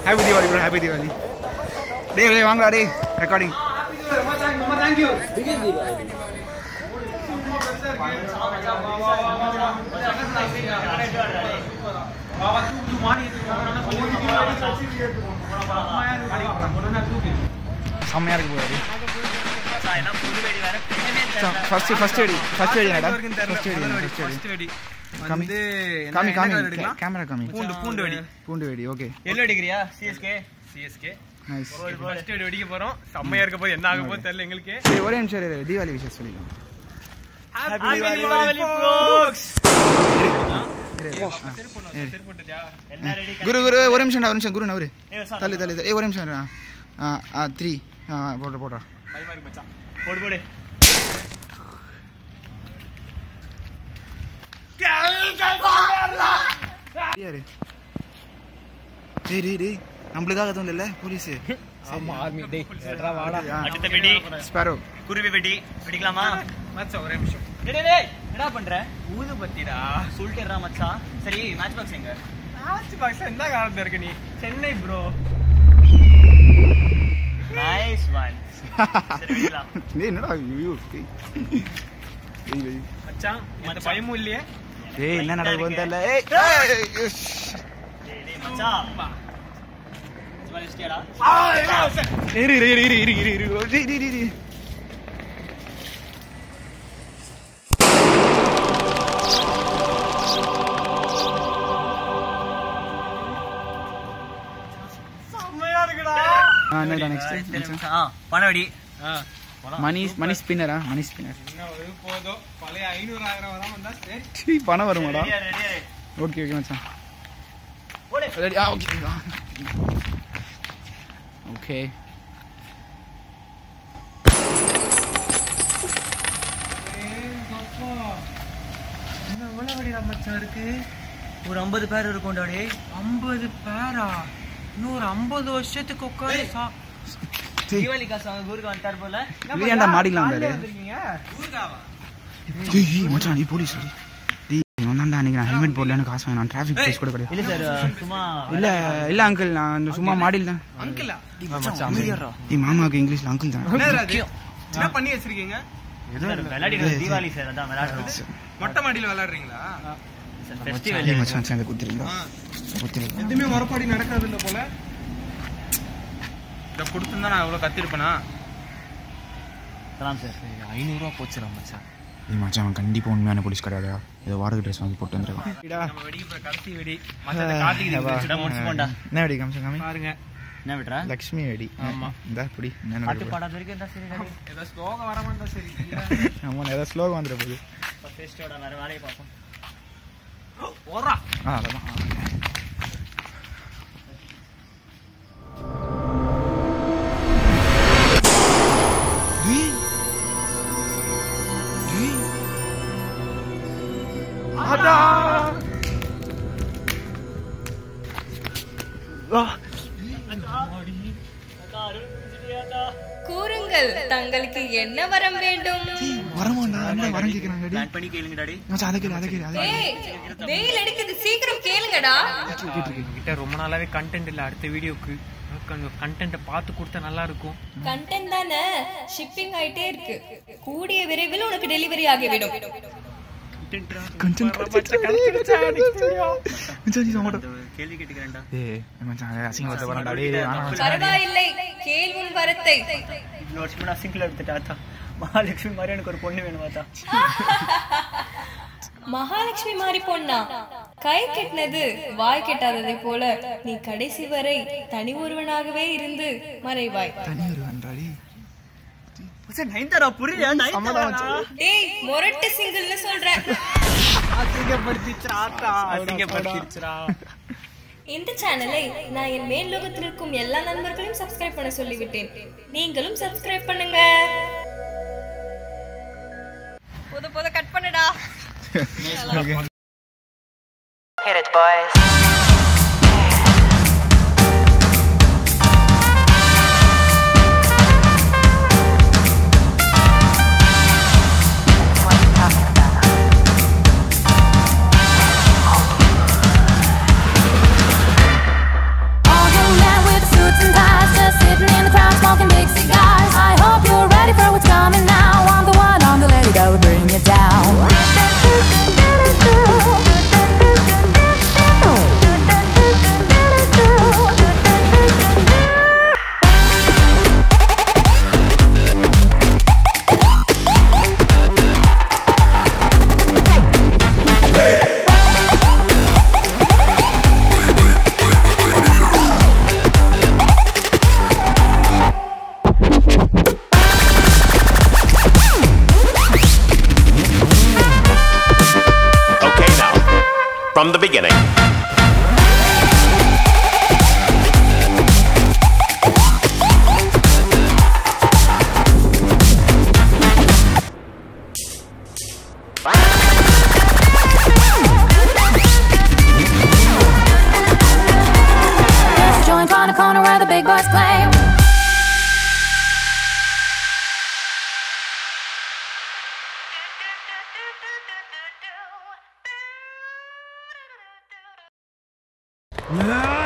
Happy Deepavali bro happy Deepavali டேய் டேய் வாங்கடா டேய் ரெக்கார்டிங் செம்மையா இருக்கு போகுது ஃபர்ஸ்ட் ஃபர்ஸ்ட் வெடி ஃபர்ஸ்ட் வெடி நடா ஃபர்ஸ்ட் வெடி ஃபர்ஸ்ட் வெடி காமி வந்து காமி காமி என்ன எடுக்கலாம் கேமரா காமி பூண்டு பூண்டு வெடி பூண்டு வெடி ஓகே எல்லோ அடிக்கிறியா சிஎஸ்கே சிஎஸ்கே நைஸ் ஃபர்ஸ்ட் வெடி வெடிக்க போறோம் செம்மையா இருக்க போது என்ன ஆக போகுது தெரியல எங்களுக்கு சரி ஒரே நிமிஷம் இரு, தீபாவளி விஷயம் சொல்லிக்கலாம் ஹாப்பி தீபாவளி, folks. இரு, இரு. ஆ, இரு. போட்டுட்டியா என்ன ரெடி குரு குரு ஒரு நிமிஷம் ஒரு நிமிஷம் குரு நவரு ஏய், சார். தள்ளு தள்ளு ஏ ஒரு நிமிஷம் இரு. ஆ ஆ த்ரீ ஆ போடுற போடுறா பயமா இருக்கு மச்சான் போடு போடு யாரு டேய் டேய் டேய் நம்மளுக்காக எதுவும் இல்லைல்ல போலீஸ் ஆமா ஆர்மி டேய் எட்ரா வாடா அடுத்த வெடி ஸ்பேரோ குருவி வெடி வெடிக்கலாமா மச்சான் ஒரே நிமிஷம் டேய் டேய், டேய் என்னடா பண்ற ஊது பத்திடா சொல்லிட்டேறா மச்சான் சரி மேட்ச் பாக்ஸ் எங்க ஆச்சு பாக்ஸ் என்ன காலத்துல இருக்க நீ சென்னை ப்ரோ நைஸ் ஒன் சரி வெடிக்கலாம் டேய் என்னடா ஐயோ டேய் டேய், டேய். மச்சான் எந்த பயமும் இல்லையே டேய் என்ன நடக்குது போகுதுன்னு தெரியல ஏய் ஏய், இஷ். டேய் டேய் மச்சான் சும்மா வச்சிட்டியாடா இரு இரு இரு இரு இரு இரு இரு டேய் டேய் டேய், டேய் செம்மையா இருக்குடா ஆ என்னடா சரி, நெக்ஸ்ட் மச்சான். ஆ, பண வெடி மணி மணி ஸ்பின்னரா மணி ஸ்பின்னர் என்ன ஒரு போதும் பழைய ஐநூறு ஆயிரம் வராம வந்தா சரி சீ பணம் வருமாடா ரெடியா ரெடியா ஓகே ஓகே மச்சான் போடு ரெடி ஆ ஓகே ஓகே என்ன எவ்வளவு வெடிடா மச்சான் இருக்கு ஒரு ஐம்பது பேர் இருக்கும்டா டேய் ஐம்பது பேரா இன்னொரு ஐம்பது வருஷத்துக்கு உட்காந்து சா தீபாவளி காசு அவங்க ஊருக்கு வந்துட்டார் போல இது ஏன்டா மாடிக்கலாம் காலையில வந்தாரு வந்திருக்கீங்க ஊருக்காவா டேய் ஏய், மச்சான் நீ போலீஸ் டேய் டேய் இவன் தான்டா அன்னைக்கு நான் ஹெல்மெட் போடலன்னு காசு வாங்க நான் டிராஃபிக் போலீஸ் கூட கிடையாது இல்ல சார் சும்மா இல்ல இல்ல அங்கிள் நான் அந்த சும்மா மாடியில் தான் அங்கிளா ஏய் மாமாவுக்கு இங்கிலீஷ்ல அங்கிள் தான் என்னடா இது? என்ன பண்ணி வச்சிருக்கீங்க விளையாடி தீபாவளி சார் அதான் விளையாடுறோம் மொட்டை மாடியில விளையாடுறீங்களா ஃபெஸ்டிவல் ஏய் மச்சான் சேர்ந்து குத்துறீங்களா ஆ. குத்துறீங்களா எதுவுமே மறுபடி நடக்காது இல்ல போல இத கொடுத்துருந்தா நான் எவ்வளவு கத்திருப்பேனா சலாம் சார் ஐநூறுரூவா போச்சுடா மச்சான் ஏய் மச்சான் அவன் கண்டிப்பா உண்மையான போலீஸ் கிடையாதா ஏதோ வாடகை ட்ரெஸ் வாங்கி போட்டு வந்திருக்கான் நம்ம வெடிக்க போற கடைசி வெடி மச்சான் கார்த்திகை வச்சுடா, முடிச்சு போண்டா. என்ன வெடி காமிச்சு காமி பாருங்க என்ன விட்றா லக்ஷ்மி வெடி ஆமா. இந்த புடி என்ன பாட்டு வெடி பாடாத வரைக்கும் இருந்தா சரி டாடி. ஏதோ ஸ்லோகம் வர மாட்டா சரி ஆமா ஏதாவது ஸ்லோகம் வந்துட போகுது இப்ப ஃபெஸ்டோட வேற வேலையை பார்ப்போம் ஓடுறா ஆ அதான் டேய். டேய். அடா. ஆ. கூறுங்கள் தங்களுக்கு என்ன வரம் வேண்டும் வரமாண்டா என்ன வரம் கேக்குறாங்க டாடி பிளான் பண்ணி கேளுங்க டாடி மச்சான் அதை கேளு அதை கேளு அதை ஏய் வெயில் அடிக்குது சீக்கிரம் கேளுங்கடா கிட்ட ரொம்ப நாளாவே கண்டென்ட் இல்ல அடுத்த வீடியோக்கு கண்டென்ட்டை பார்த்து கொடுத்தா நல்லா இருக்கும் கண்டென்ட் தானே ஷிப்பிங் ஆயிட்டே இருக்கு கூடிய விரைவில் உனக்கு டெலிவரி ஆகிவிடும் கண்டென்ட் மச்சான் நீ சமாடம் இந்த கேள்வி கேட்டுக்கிறேன்டா ஏய் மச்சான் அசிங்கப்பட்ட வரண்டா டேய் வேணாம் மச்சான் பரவாயில்லை கேள் உன் வரத்தை இன்னொரு வருஷம் நான் சிங்கிள் எடுத்துட்டா அத்தா மகாலட்சுமி மாதிரி எனக்கு ஒரு பொண்ணு வேணும் அத்தா மகாலட்சுமி மாதிரி பொண்ணா கை கெட்டினது வாய் கெட்டாததை போல நீ கடைசி வரை தனி ஒருவனாகவே இருந்து மறைவாய் தனி வருவான்டா டேய் நைன்தாரா புரியல நைன்தாரா டேய் மொரட்டு சிங்கிள்னு சொல்றேன் அசிங்கப்படுத்திச்சுரா அசிங்கப்படுத்திச்சுரா இந்த சேனலை நான் என் மேல் லோகத்தில் இருக்கும் எல்லா நண்பர்களையும் சப்ஸ்கிரைப் பண்ண சொல்லிவிட்டேன் நீங்களும் சப்ஸ்கிரைப் பண்ணுங்க போத போத கட் பண்ணுடா Hit it, boys. That's what I'm talking about, huh? All your Okay, now, from the beginning. There's a joint on the corner where the big boys play. Ah